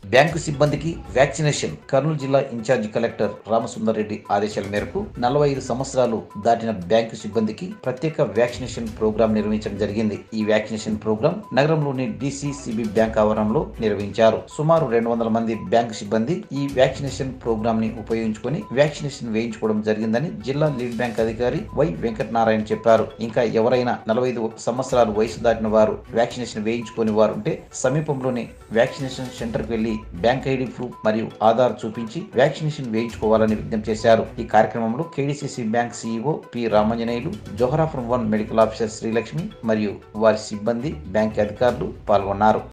bank సిబ్బందికి vaccination Kurnool జిల్లా incharge collector Ramasundar Reddy ఆదేశాల మేరకు నలభై ఐదు సంవత్సరాలు దాటిన బ్యాంకు సిబ్బందికి ప్రత్యేక వ్యాక్సినేషన్ ప్రోగ్రాం నిర్వహించడం జరిగింది ఈ వ్యాక్సినేషన్ ప్రోగ్రాం నగరంలోని డిసిసిబి బ్యాంక్ ఆవరణలో నిర్వహించారు సుమారు రెండు వందల మంది బ్యాంకు సిబ్బంది ఈ వ్యాక్సినేషన్ ప్రోగ్రాం ని ఉపయోగించుకొని వ్యాక్సినేషన్ వేయించుకోవడం జరిగిందని జిల్లా లీడ్ బ్యాంక్ అధికారి వై వెంకటనారాయణ చెప్పారు ఇంకా ఎవరైనా నలభై ఐదు సంవత్సరాలు వయసు దాటిన వారు వ్యాక్సినేషన్ వేయించుకొని వారు ఉంటే సమీపంలోని వ్యాక్సినేషన్ సెంటర్ కు వెళ్లి బ్యాంక్ ఐడి ప్రూఫ్ మరియు ఆధార్ చూపించి వ్యాక్సినేషన్ వేయించుకోవాలని విజ్ఞప్తి చేశారు ఈ కార్యక్రమంలో KDCCB bank CEO P Ramanjaneyulu Joharapuram one medical officer Srilakshmi మరియు వారి సిబ్బంది బ్యాంక్ అధికారులు పాల్గొన్నారు